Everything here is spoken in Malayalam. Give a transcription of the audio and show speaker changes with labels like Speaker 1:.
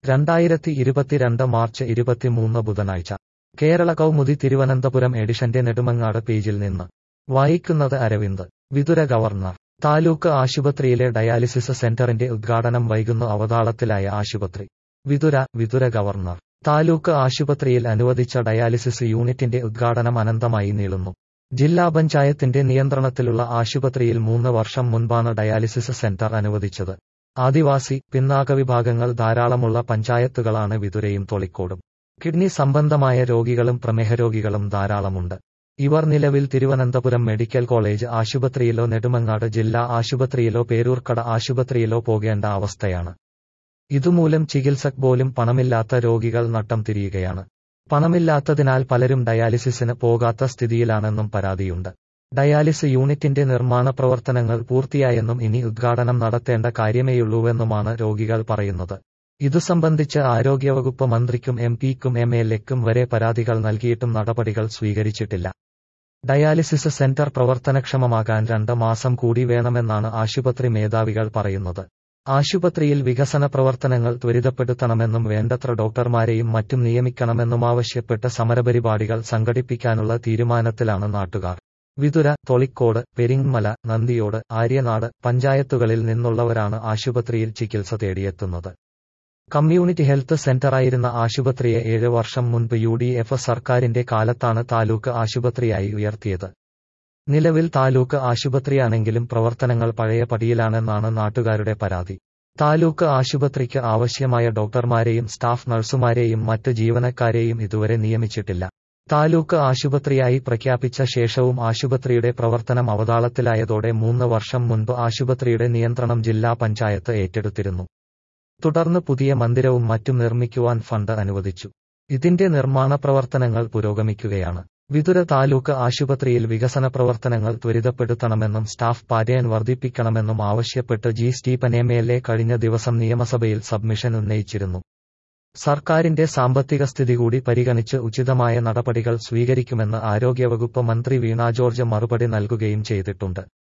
Speaker 1: രണ്ടായിരത്തി ഇരുപത്തിരണ്ട് മാർച്ച് ഇരുപത്തിമൂന്ന് ബുധനാഴ്ച കേരള കൗമുദി തിരുവനന്തപുരം എഡിഷന്റെ നെടുമങ്ങാട് പേജിൽ നിന്ന് വായിക്കുന്നത് അരവിന്ദ് വിതുര ഗവർണർ താലൂക്ക് ആശുപത്രിയിലെ ഡയാലിസിസ് സെന്ററിന്റെ ഉദ്ഘാടനം വൈകുന്നു അവതാളത്തിലായ ആശുപത്രി വിതുര വിതുര ഗവർണർ താലൂക്ക് ആശുപത്രിയിൽ അനുവദിച്ച ഡയാലിസിസ് യൂണിറ്റിന്റെ ഉദ്ഘാടനം അനന്തമായി നീളുന്നു ജില്ലാ പഞ്ചായത്തിന്റെ നിയന്ത്രണത്തിലുള്ള ആശുപത്രിയിൽ മൂന്ന് വർഷം മുൻപാണ് ഡയാലിസിസ് സെന്റർ അനുവദിച്ചത് ആദിവാസി പിന്നാക്ക വിഭാഗങ്ങൾ ധാരാളമുള്ള പഞ്ചായത്തുകളാണ് വിതുരയും തൊളിക്കോടും കിഡ്നി സംബന്ധമായ രോഗികളും പ്രമേഹ രോഗികളും ധാരാളമുണ്ട് ഇവർ നിലവിൽ തിരുവനന്തപുരം മെഡിക്കൽ കോളേജ് ആശുപത്രിയിലോ നെടുമങ്ങാട് ജില്ലാ ആശുപത്രിയിലോ പേരൂർക്കട ആശുപത്രിയിലോ പോകേണ്ട അവസ്ഥയാണ് ഇതുമൂലം ചികിത്സക് പോലും പണമില്ലാത്ത രോഗികൾ നട്ടം തിരിയുകയാണ് പണമില്ലാത്തതിനാൽ പലരും ഡയാലിസിസിന് പോകാത്ത സ്ഥിതിയിലാണെന്നും പരാതിയുണ്ട് ഡയാലിസ് യൂണിറ്റിന്റെ നിർമ്മാണ പ്രവർത്തനങ്ങൾ പൂർത്തിയായെന്നും ഇനി ഉദ്ഘാടനം നടത്തേണ്ട കാര്യമേയുള്ളൂവെന്നുമാണ് രോഗികൾ പറയുന്നത് ഇതു സംബന്ധിച്ച് ആരോഗ്യവകുപ്പ് മന്ത്രിക്കും എം പിക്കും എം എൽ എക്കും വരെ പരാതികൾ നൽകിയിട്ടും നടപടികൾ സ്വീകരിച്ചിട്ടില്ല ഡയാലിസിസ് സെന്റർ പ്രവർത്തനക്ഷമമാകാൻ രണ്ട് മാസം കൂടി വേണമെന്നാണ് ആശുപത്രി മേധാവികൾ പറയുന്നത് ആശുപത്രിയിൽ വികസന പ്രവർത്തനങ്ങൾ ത്വരിതപ്പെടുത്തണമെന്നും വേണ്ടത്ര ഡോക്ടർമാരെയും മറ്റും നിയമിക്കണമെന്നും ആവശ്യപ്പെട്ട് സമരപരിപാടികൾ സംഘടിപ്പിക്കാനുള്ള തീരുമാനത്തിലാണ് നാട്ടുകാർ വിതുര തൊളിക്കോട് പെരിങ്ങമല നന്ദിയോട് ആര്യനാട് പഞ്ചായത്തുകളിൽ നിന്നുള്ളവരാണ് ആശുപത്രിയിൽ ചികിത്സ തേടിയെത്തുന്നത് കമ്മ്യൂണിറ്റി ഹെൽത്ത് സെന്ററായിരുന്ന ആശുപത്രിയെ ഏഴ് വർഷം മുൻപ് യു ഡി എഫ് സർക്കാരിന്റെ കാലത്താണ് താലൂക്ക് ആശുപത്രിയായി ഉയർത്തിയത് നിലവിൽ താലൂക്ക് ആശുപത്രിയാണെങ്കിലും പ്രവർത്തനങ്ങൾ പഴയ പടിയിലാണെന്നാണ് നാട്ടുകാരുടെ പരാതി താലൂക്ക് ആശുപത്രിക്ക് ആവശ്യമായ ഡോക്ടർമാരെയും സ്റ്റാഫ് നഴ്സുമാരെയും മറ്റ് ജീവനക്കാരെയും ഇതുവരെ നിയമിച്ചിട്ടില്ല താലൂക്ക് ആശുപത്രിയായി പ്രഖ്യാപിച്ച ശേഷവും ആശുപത്രിയുടെ പ്രവർത്തനം അവതാളത്തിലായതോടെ മൂന്ന് വർഷം മുൻപ് ആശുപത്രിയുടെ നിയന്ത്രണം ജില്ലാ പഞ്ചായത്ത് ഏറ്റെടുത്തിരുന്നു തുടർന്ന് പുതിയ മന്ദിരവും മറ്റും നിർമ്മിക്കുവാൻ ഫണ്ട് അനുവദിച്ചു ഇതിന്റെ നിർമ്മാണ പ്രവർത്തനങ്ങൾ പുരോഗമിക്കുകയാണ് വിതുര താലൂക്ക് ആശുപത്രിയിൽ വികസന പ്രവർത്തനങ്ങൾ ത്വരിതപ്പെടുത്തണമെന്നും സ്റ്റാഫ് പാറ്റേൺ വർദ്ധിപ്പിക്കണമെന്നും ആവശ്യപ്പെട്ട് G Stephen M L A കഴിഞ്ഞ ദിവസം നിയമസഭയിൽ സബ്മിഷൻ ഉന്നയിച്ചിരുന്നു സർക്കാരിന്റെ സാമ്പത്തിക സ്ഥിതി കൂടി പരിഗണിച്ച് ഉചിതമായ നടപടികൾ സ്വീകരിക്കുമെന്ന് ആരോഗ്യവകുപ്പ് മന്ത്രി വീണ ജോർജ് മറുപടി നൽകുകയും ചെയ്തിട്ടുണ്ട്